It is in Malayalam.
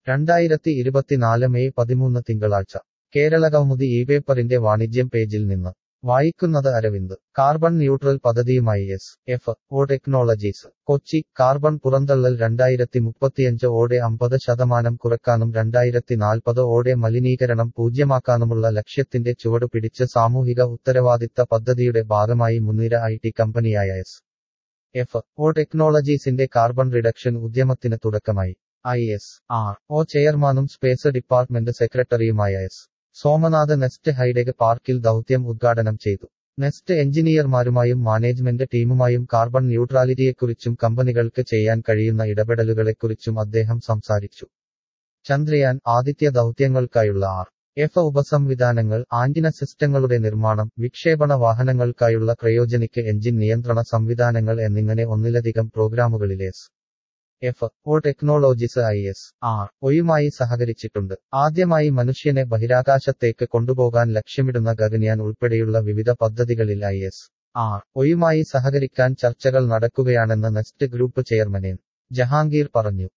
രണ്ടായിരത്തി ഇരുപത്തിനാല് മെയ് പതിമൂന്ന് തിങ്കളാഴ്ച കേരളകൗമുദി ഈ പേപ്പറിന്റെ വാണിജ്യം പേജിൽ നിന്ന് വായിക്കുന്നത് അരവിന്ദ് കാർബൺ ന്യൂട്രൽ പദ്ധതിയുമായി S F O technologies Kochi carbon പുറന്തള്ളൽ രണ്ടായിരത്തി മുപ്പത്തിയഞ്ച് ഓടെ അമ്പത് ശതമാനം കുറക്കാനും രണ്ടായിരത്തി നാൽപ്പത് ഓടെ മലിനീകരണം പൂജ്യമാക്കാനുമുള്ള ലക്ഷ്യത്തിന്റെ ചുവട് പിടിച്ച് സാമൂഹിക ഉത്തരവാദിത്ത പദ്ധതിയുടെ ഭാഗമായി മുൻനിര ഐ ടി കമ്പനിയായ എസ് എഫ് ഒ ടെക്നോളജീസിന്റെ കാർബൺ റിഡക്ഷൻ ഉദ്യമത്തിന് തുടക്കമായി ഐ എസ് ആർ ഒ ചെയർമാനും സ്പേസ് ഡിപ്പാർട്ട്മെന്റ് സെക്രട്ടറിയുമായ എസ് സോമനാഥ് നെസ്റ്റ് ഹൈടെക് പാർക്കിൽ ദൗത്യം ഉദ്ഘാടനം ചെയ്തു നെസ്റ്റ് എഞ്ചിനീയർമാരുമായും മാനേജ്മെന്റ് ടീമുമായും കാർബൺ ന്യൂട്രാലിറ്റിയെക്കുറിച്ചും കമ്പനികൾക്ക് ചെയ്യാൻ കഴിയുന്ന ഇടപെടലുകളെക്കുറിച്ചും അദ്ദേഹം സംസാരിച്ചു ചന്ദ്രയാൻ ആദിത്യ ദൗത്യങ്ങൾക്കായുള്ള ആർ എഫ് ഉപസംവിധാനങ്ങൾ ആന്റിന സിസ്റ്റങ്ങളുടെ നിർമ്മാണം വിക്ഷേപണ വാഹനങ്ങൾക്കായുള്ള ക്രയോജനിക് എഞ്ചിൻ നിയന്ത്രണ സംവിധാനങ്ങൾ എന്നിങ്ങനെ ഒന്നിലധികം പ്രോഗ്രാമുകളിലെ S F O technologies I S R ഒയുമായി സഹകരിച്ചിട്ടുണ്ട് ആദ്യമായി മനുഷ്യനെ ബഹിരാകാശത്തേക്ക് കൊണ്ടുപോകാൻ ലക്ഷ്യമിടുന്ന ഗഗൻയാൻ ഉൾപ്പെടെയുള്ള വിവിധ പദ്ധതികളിൽ ഐ എസ് ആർ ഒയുമായി സഹകരിക്കാൻ ചർച്ചകൾ നടക്കുകയാണെന്ന് Nest group chairman N Jahangir പറഞ്ഞു